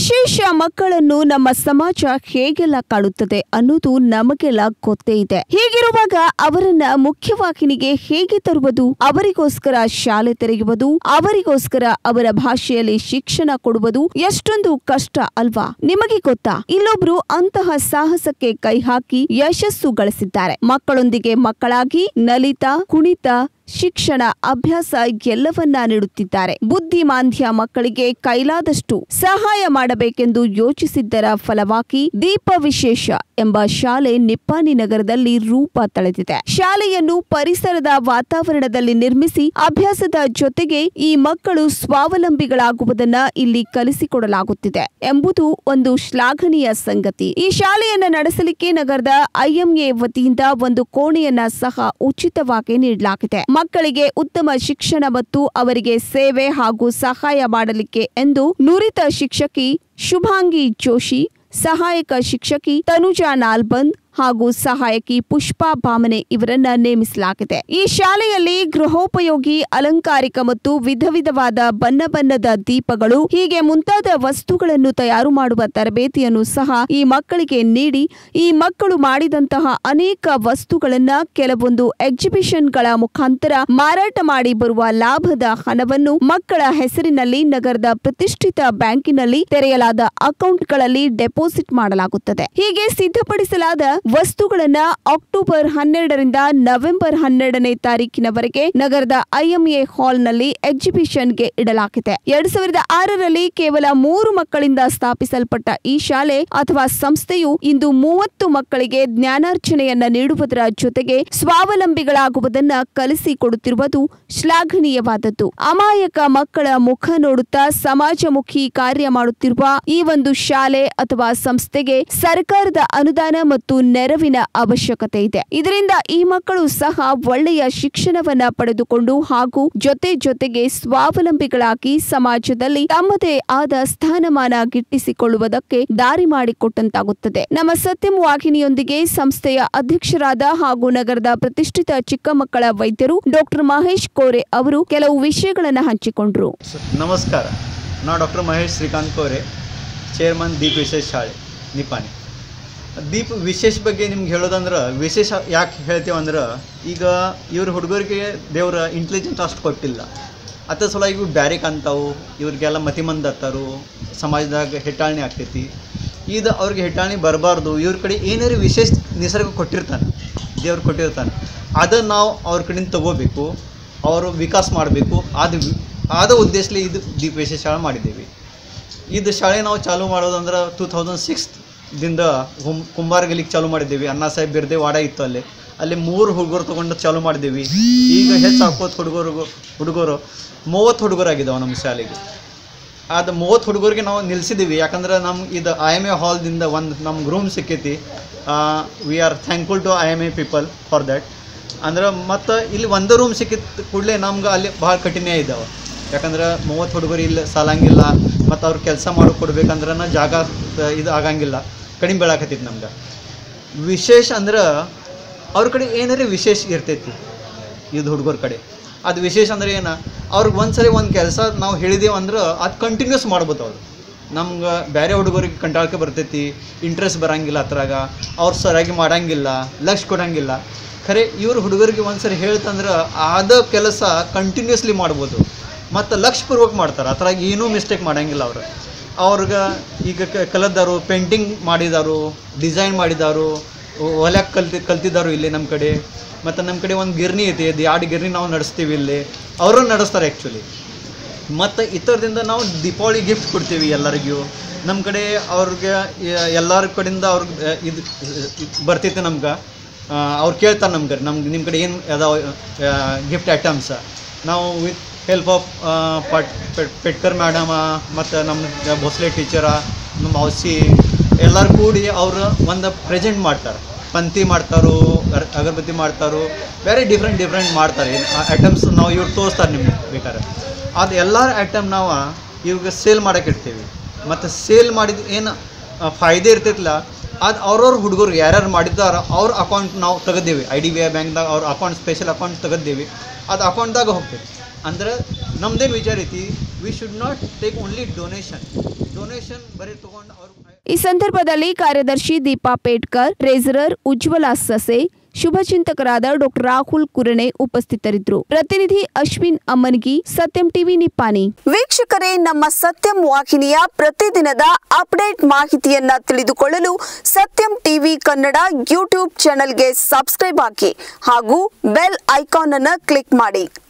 ವಿಶೇಷ ಮಕ್ಕಳನ್ನು ನಮ್ಮ ಸಮಾಜ ಹೇಗೆಲ್ಲ ಕಾಣುತ್ತದೆ ಅನ್ನೋದು ನಮಗೆಲ್ಲ ಗೊತ್ತೇ ಇದೆ ಹೀಗಿರುವಾಗ ಅವರನ್ನ ಮುಖ್ಯವಾಹಿನಿಗೆ ಹೇಗೆ ತರುವುದು ಅವರಿಗೋಸ್ಕರ ಶಾಲೆ ತೆರೆಯುವುದು ಅವರಿಗೋಸ್ಕರ ಅವರ ಭಾಷೆಯಲ್ಲಿ ಶಿಕ್ಷಣ ಕೊಡುವುದು ಎಷ್ಟೊಂದು ಕಷ್ಟ ಅಲ್ವಾ ನಿಮಗೆ ಗೊತ್ತಾ ಇಲ್ಲೊಬ್ರು ಅಂತಹ ಸಾಹಸಕ್ಕೆ ಕೈ ಹಾಕಿ ಯಶಸ್ಸು ಗಳಿಸಿದ್ದಾರೆ ಮಕ್ಕಳೊಂದಿಗೆ ಮಕ್ಕಳಾಗಿ ನಲಿತ ಕುಣಿತ ಶಿಕ್ಷಣ ಅಭ್ಯಾಸ ಎಲ್ಲವನ್ನ ನೀಡುತ್ತಿದ್ದಾರೆ ಬುದ್ಧಿಮಾಂದ್ಯ ಮಕ್ಕಳಿಗೆ ಕೈಲಾದಷ್ಟು ಸಹಾಯ ಮಾಡಬೇಕೆಂದು ಯೋಚಿಸಿದ್ದರ ಫಲವಾಗಿ ದೀಪ ವಿಶೇಷ ಎಂಬ ಶಾಲೆ ನಿಪ್ಪಾಣಿ ನಗರದಲ್ಲಿ ರೂಪ ತಳೆದಿದೆ ಶಾಲೆಯನ್ನು ಪರಿಸರದ ವಾತಾವರಣದಲ್ಲಿ ನಿರ್ಮಿಸಿ ಅಭ್ಯಾಸದ ಜೊತೆಗೆ ಈ ಮಕ್ಕಳು ಸ್ವಾವಲಂಬಿಗಳಾಗುವುದನ್ನ ಇಲ್ಲಿ ಕಲಿಸಿಕೊಡಲಾಗುತ್ತಿದೆ ಎಂಬುದು ಒಂದು ಶ್ಲಾಘನೀಯ ಸಂಗತಿ ಈ ಶಾಲೆಯನ್ನ ನಡೆಸಲಿಕ್ಕೆ ನಗರದ ಐಎಂಎ ವತಿಯಿಂದ ಒಂದು ಕೋಣೆಯನ್ನ ಸಹ ಉಚಿತವಾಗಿ ನೀಡಲಾಗಿದೆ ಮಕ್ಕಳಿಗೆ ಉತ್ತಮ ಶಿಕ್ಷಣ ಮತ್ತು ಅವರಿಗೆ ಸೇವೆ ಹಾಗೂ ಸಹಾಯ ಮಾಡಲಿಕ್ಕೆ ಎಂದು ನುರಿತ ಶಿಕ್ಷಕಿ ಶುಭಾಂಗಿ ಜೋಶಿ ಸಹಾಯಕ ಶಿಕ್ಷಕಿ ತನುಜಾ ನಾಲ್ಬಂದ್ ಹಾಗೂ ಸಹಾಯಕಿ ಪುಷ್ಪಾ ಬಾಮನೆ ಇವರನ್ನ ನೇಮಿಸಲಾಗಿದೆ ಈ ಶಾಲೆಯಲ್ಲಿ ಗೃಹೋಪಯೋಗಿ ಅಲಂಕಾರಿಕ ಮತ್ತು ವಿಧ ವಿಧವಾದ ಬಣ್ಣ ಬಣ್ಣದ ದೀಪಗಳು ಹೀಗೆ ಮುಂತಾದ ವಸ್ತುಗಳನ್ನು ತಯಾರು ಮಾಡುವ ತರಬೇತಿಯನ್ನು ಸಹ ಈ ಮಕ್ಕಳಿಗೆ ನೀಡಿ ಈ ಮಕ್ಕಳು ಮಾಡಿದಂತಹ ಅನೇಕ ವಸ್ತುಗಳನ್ನ ಕೆಲವೊಂದು ಎಕ್ಸಿಬಿಷನ್ಗಳ ಮುಖಾಂತರ ಮಾರಾಟ ಮಾಡಿ ಬರುವ ಲಾಭದ ಹಣವನ್ನು ಮಕ್ಕಳ ಹೆಸರಿನಲ್ಲಿ ನಗರದ ಪ್ರತಿಷ್ಠಿತ ಬ್ಯಾಂಕಿನಲ್ಲಿ ತೆರೆಯಲಾದ ಅಕೌಂಟ್ಗಳಲ್ಲಿ ಡೆಪಾಸಿಟ್ ಮಾಡಲಾಗುತ್ತದೆ ಹೀಗೆ ಸಿದ್ಧಪಡಿಸಲಾದ ವಸ್ತುಗಳನ್ನ ಅಕ್ಟೋಬರ್ ಹನ್ನೆರಡರಿಂದ ನವೆಂಬರ್ ಹನ್ನೆರಡನೇ ತಾರೀಕಿನವರೆಗೆ ನಗರದ ಐಎಂಎ ಹಾಲ್ನಲ್ಲಿ ಎಕ್ಸಿಬಿಷನ್ಗೆ ಇಡಲಾಗಿದೆ ಎರಡ್ ಸಾವಿರದ ಆರರಲ್ಲಿ ಕೇವಲ ಮೂರು ಮಕ್ಕಳಿಂದ ಸ್ಥಾಪಿಸಲ್ಪಟ್ಟ ಈ ಶಾಲೆ ಅಥವಾ ಸಂಸ್ಥೆಯು ಇಂದು ಮೂವತ್ತು ಮಕ್ಕಳಿಗೆ ಜ್ಞಾನಾರ್ಜನೆಯನ್ನ ನೀಡುವುದರ ಜೊತೆಗೆ ಸ್ವಾವಲಂಬಿಗಳಾಗುವುದನ್ನ ಕಲಿಸಿಕೊಡುತ್ತಿರುವುದು ಶ್ಲಾಘನೀಯವಾದದ್ದು ಅಮಾಯಕ ಮಕ್ಕಳ ಮುಖ ನೋಡುತ್ತಾ ಸಮಾಜಮುಖಿ ಕಾರ್ಯ ಮಾಡುತ್ತಿರುವ ಈ ಒಂದು ಶಾಲೆ ಅಥವಾ ಸಂಸ್ಥೆಗೆ ಸರ್ಕಾರದ ಅನುದಾನ ಮತ್ತು ನೆರವಿನ ಅವಶ್ಯಕತೆ ಇದೆ ಇದರಿಂದ ಈ ಮಕ್ಕಳು ಸಹ ಒಳ್ಳೆಯ ಶಿಕ್ಷಣವನ್ನ ಪಡೆದುಕೊಂಡು ಹಾಗೂ ಜೊತೆ ಜೊತೆಗೆ ಸ್ವಾವಲಂಬಿಗಳಾಗಿ ಸಮಾಜದಲ್ಲಿ ತಮ್ಮದೇ ಆದ ಸ್ಥಾನಮಾನ ಗಿಟ್ಟಿಸಿಕೊಳ್ಳುವುದಕ್ಕೆ ದಾರಿ ಮಾಡಿಕೊಟ್ಟಂತಾಗುತ್ತದೆ ನಮ್ಮ ಸತ್ಯಂ ವಾಹಿನಿಯೊಂದಿಗೆ ಸಂಸ್ಥೆಯ ಅಧ್ಯಕ್ಷರಾದ ಹಾಗೂ ನಗರದ ಪ್ರತಿಷ್ಠಿತ ಚಿಕ್ಕ ಮಕ್ಕಳ ವೈದ್ಯರು ಡಾಕ್ಟರ್ ಮಹೇಶ್ ಕೋರೆ ಅವರು ಕೆಲವು ವಿಷಯಗಳನ್ನು ಹಂಚಿಕೊಂಡ್ರು ನಮಸ್ಕಾರ ನಾ ಡಾಕ್ಟರ್ ಮಹೇಶ್ ಶ್ರೀಕಾಂತ್ ಕೋರೆ ಚೇರ್ಮನ್ ದೀಪ್ ವಿಶೇಷ ಶಾಲೆ ನಿಪಾಣಿ ದೀಪ್ ವಿಶೇಷ ಬಗ್ಗೆ ನಿಮ್ಗೆ ಹೇಳೋದಂದ್ರೆ ವಿಶೇಷ ಯಾಕೆ ಹೇಳ್ತೀವಿ ಅಂದ್ರೆ ಈಗ ಇವ್ರ ಹುಡುಗರಿಗೆ ದೇವ್ರ ಇಂಟೆಲಿಜೆನ್ಸ್ ಅಷ್ಟು ಕೊಟ್ಟಿಲ್ಲ ಅದ್ರ ಸಲುವಾಗಿ ಇವು ಬ್ಯಾರೆ ಕಾಣ್ತಾವು ಇವ್ರಿಗೆಲ್ಲ ಮತಿಮಂದ ಹತ್ತಾರು ಸಮಾಜದಾಗ ಹೆಟ್ಟಾಣಿ ಆಗ್ತೈತಿ ಇದು ಅವ್ರಿಗೆ ಹೆಟ್ಟಾಣಿ ಬರಬಾರ್ದು ಇವ್ರ ಕಡೆ ಏನಾರು ವಿಶೇಷ ನಿಸರ್ಗ ಕೊಟ್ಟಿರ್ತಾನೆ ದೇವ್ರು ಕೊಟ್ಟಿರ್ತಾನೆ ಅದನ್ನು ನಾವು ಅವ್ರ ಕಡೆಯಿಂದ ತಗೋಬೇಕು ಅವರು ವಿಕಾಸ ಮಾಡಬೇಕು ಅದು ವಿ- ಆದ ಉದ್ದೇಶಲಿ ಇದು ದೀಪ ವಿಶೇಷ ಶಾಲೆ ಮಾಡಿದ್ದೇವೆ ಇದು ಶಾಲೆ ನಾವು ಚಾಲೂ ಮಾಡೋದಂದ್ರೆ ಟೂ ತೌಸಂಡ್ ಸಿಕ್ಸ್ದಿಂದ ಹುಂ ಕುಂಬಾರಗಲಿಗೆ ಚಾಲೂ ಮಾಡಿದ್ದೀವಿ ಅಣ್ಣಾ ಸಾಹೇಬ್ ಬಿರ್ದೆ ವಾಡ ಇತ್ತು ಅಲ್ಲಿ ಅಲ್ಲಿ ಮೂರು ಹುಡುಗರು ತೊಗೊಂಡು ಚಾಲೂ ಮಾಡಿದ್ದೀವಿ ಈಗ ಹೆಚ್ಚು ಹಾಕೋದು ಹುಡುಗರು ಹುಡುಗರು ಮೂವತ್ತು ಹುಡುಗರಾಗಿದ್ದಾವೆ ನಮ್ಮ ಶಾಲೆಗೆ ಅದು ಮೂವತ್ತು ಹುಡುಗರಿಗೆ ನಾವು ನಿಲ್ಲಿಸಿದ್ದೀವಿ ಯಾಕಂದ್ರೆ ನಮ್ಮ ಇದು ಐ ಎಮ್ ಎ ಹಾಲ್ದಿಂದ ಒಂದು ನಮ್ಗೆ ರೂಮ್ ಸಿಕ್ಕೈತಿ we are thankful to I M A people for that ಅಂದ್ರೆ ಮತ್ತು ಇಲ್ಲಿ ಒಂದು ರೂಮ್ ಸಿಕ್ಕಿದ ಕೂಡಲೇ ನಮ್ಗೆ ಅಲ್ಲಿ ಭಾಳ ಕಠಿಣ ಇದ್ದಾವೆ ಯಾಕಂದ್ರೆ ಮೂವತ್ತು ಹುಡುಗರು ಇಲ್ಲಿ ಸಾಲಂಗಿಲ್ಲ ಮತ್ತು ಅವ್ರು ಕೆಲಸ ಮಾಡಿ ಕೊಡ್ಬೇಕಂದ್ರೆ ಜಾಗ ಆ, ಇದು ಆಗಂಗಿಲ್ಲ ಕಡಿಮೆ ಬೀಳಾಕತ್ತೈತಿ ನಮ್ಗೆ ವಿಶೇಷ ಅಂದ್ರೆ ಅವ್ರ ಕಡೆ ಏನಾರೇ ವಿಶೇಷ ಇರ್ತೈತಿ ಇದು ಹುಡುಗರ ಕಡೆ ಅದು ವಿಶೇಷ ಅಂದ್ರೆ ಏನು ಅವ್ರಿಗೆ ಒಂದ್ಸರಿ ಒಂದು ಕೆಲಸ ನಾವು ಹೇಳಿದೇವು ಅಂದ್ರೆ ಅದು ಕಂಟಿನ್ಯೂಸ್ ಮಾಡ್ಬೋದು ಅವ್ರು ನಮ್ಗೆ ಬೇರೆ ಹುಡುಗರಿಗೆ ಕಂಟಾಳಕ್ಕೆ ಬರ್ತೈತಿ ಇಂಟ್ರೆಸ್ಟ್ ಬರಂಗಿಲ್ಲ ಅದ್ರಾಗ ಅವ್ರು ಸರಿಯಾಗಿ ಮಾಡಂಗಿಲ್ಲ ಲಕ್ಷ ಕೊಡಂಗಿಲ್ಲ ಖರೆ ಇವ್ರ ಹುಡುಗರಿಗೆ ಒಂದ್ಸರಿ ಹೇಳ್ತಂದ್ರೆ ಆದ ಕೆಲಸ ಕಂಟಿನ್ಯೂಸ್ಲಿ ಮಾಡ್ಬೋದು ಮತ್ತು ಲಕ್ಷ್ಯಪೂರ್ವಕ ಮಾಡ್ತಾರೆ ಅದ್ರಾಗ ಏನೂ ಮಿಸ್ಟೇಕ್ ಮಾಡಂಗಿಲ್ಲ ಅವರು ಅವ್ರಿಗೆ ಈಗ ಕ- ಕಲದ್ದಾರು ಪೇಂಟಿಂಗ್ ಮಾಡಿದಾರು ಡಿಸೈನ್ ಮಾಡಿದಾರು ಹೊಲ್ಯಾಕ ಕಲ್ತಿ ಕಲ್ತಿದ್ದಾರು ಇಲ್ಲಿ ನಮ್ಮ ಕಡೆ ಮತ್ತು ನಮ್ಮ ಕಡೆ ಒಂದು ಗಿರ್ನಿ ಐತಿ ಅದು ಎರಡು ಗಿರ್ನಿ ನಾವು ನಡೆಸ್ತೀವಿ ಇಲ್ಲಿ ಅವರು ನಡೆಸ್ತಾರೆ ಆ್ಯಕ್ಚುಲಿ ಮತ್ತು ಇತರದಿಂದ ನಾವು ದೀಪಾವಳಿ ಗಿಫ್ಟ್ ಕೊಡ್ತೀವಿ ಎಲ್ಲರಿಗೂ ನಮ್ಮ ಕಡೆ ಅವ್ರಿಗೆ ಯ- ಎಲ್ಲರ ಕಡೆಯಿಂದ ಅವ್ರಿಗೆ ಇದು ಇದು ಬರ್ತೈತೆ ನಮ್ಗೆ ಅವ್ರು ಕೇಳ್ತಾರೆ ನಮ್ಗೆ ನಮ್ಗೆ ನಿಮ್ಮ ಕಡೆ ಏನು ಅದಾವ ಗಿಫ್ಟ್ ಐಟಮ್ಸ ನಾವು ವಿತ್ ಹೆಲ್ಪ್ ಆಫ್ ಪಟ್ ಪೆಟ್ ಪೆಟ್ಕರ್ ಮೇಡಮ ಮತ್ತು ನಮ್ಮ ಭೋಸ್ಲೆ ಟೀಚರ ನಮ್ಮ ಔಸಿ ಎಲ್ಲರೂ ಕೂಡಿ ಅವರು ಒಂದು ಪ್ರೆಸೆಂಟ್ ಮಾಡ್ತಾರೆ ಪಂತಿ ಮಾಡ್ತಾರೋ ಅರ್- ಅಗರಬತ್ತಿ ಮಾಡ್ತಾರೋ ಬೇರೆ ಡಿಫ್ರೆಂಟ್ ಡಿಫ್ರೆಂಟ್ ಮಾಡ್ತಾರೆ ಐಟಮ್ಸ್ ನಾವು ಇವ್ರು ತೋರಿಸ್ತಾರೆ ನಿಮ್ಗೆ ಬೇಕಾದ್ರೆ ಅದು ಎಲ್ಲ ಐಟಮ್ ನಾವು ಇವಾಗ ಸೇಲ್ ಮಾಡಕ್ಕೆ ಇಡ್ತೀವಿ ಮತ್ತು ಸೇಲ್ ಮಾಡಿದ ಏನು ಫಾಯ್ದೆ ಇರ್ತೈತಿಲ್ಲ ಅದು ಅವ್ರವ್ರ ಹುಡುಗರು ಯಾರ್ಯಾರು ಮಾಡಿದ್ದಾರ ಅವ್ರ ಅಕೌಂಟ್ ನಾವು ತೆಗೆದೇವಿ ಐ ಡಿ ಬಿ ಐ ಬ್ಯಾಂಕ್ದಾಗ ಅವ್ರ ಅಕೌಂಟ್ ಸ್ಪೆಷಲ್ ಅಕೌಂಟ್ ತೆಗೆದೇವಿ ಅದು ಅಕೌಂಟ್ದಾಗ ಹೋಗ್ತೈತಿ ಅಂದ್ರೆ ನಮ್ದೇನು ವಿಚಾರ ಐತಿ we should not take only donation donation ಬರೀ ತೊಗೊಂಡು ಅವ್ರು ಈ ಸಂದರ್ಭದಲ್ಲಿ ಕಾರ್ಯದರ್ಶಿ ದೀಪಾ ಪೇಟ್ಕರ್ ಟ್ರೆಜರರ್ ಉಜ್ವಲ ಸಸೆ ಶುಭಚಿಂತಕರಾದ ಡಾಕ್ಟರ್ ರಾಹುಲ್ ಕುರಣೆ ಉಪಸ್ಥಿತರಿದ್ದರು ಪ್ರತಿನಿಧಿ ಅಶ್ವಿನ್ ಅಮ್ಮನ್ಗಿ ಸತ್ಯಂ ಟಿವಿ ನಿಪ್ಪಾನಿ ವೀಕ್ಷಕರೇ ನಮ್ಮ ಸತ್ಯಂ ವಾಹಿನಿಯ ಪ್ರತಿದಿನದ ಅಪ್ಡೇಟ್ ಮಾಹಿತಿಯನ್ನ ತಿಳಿದುಕೊಳ್ಳಲು ಸತ್ಯಂ ಟಿವಿ ಕನ್ನಡ ಯೂಟ್ಯೂಬ್ ಚಾನೆಲ್ಗೆ ಸಬ್ಸ್ಕ್ರೈಬ್ ಹಾಕಿ ಹಾಗೂ ಬೆಲ್ ಐಕಾನ್ ಅನ್ನು ಕ್ಲಿಕ್ ಮಾಡಿ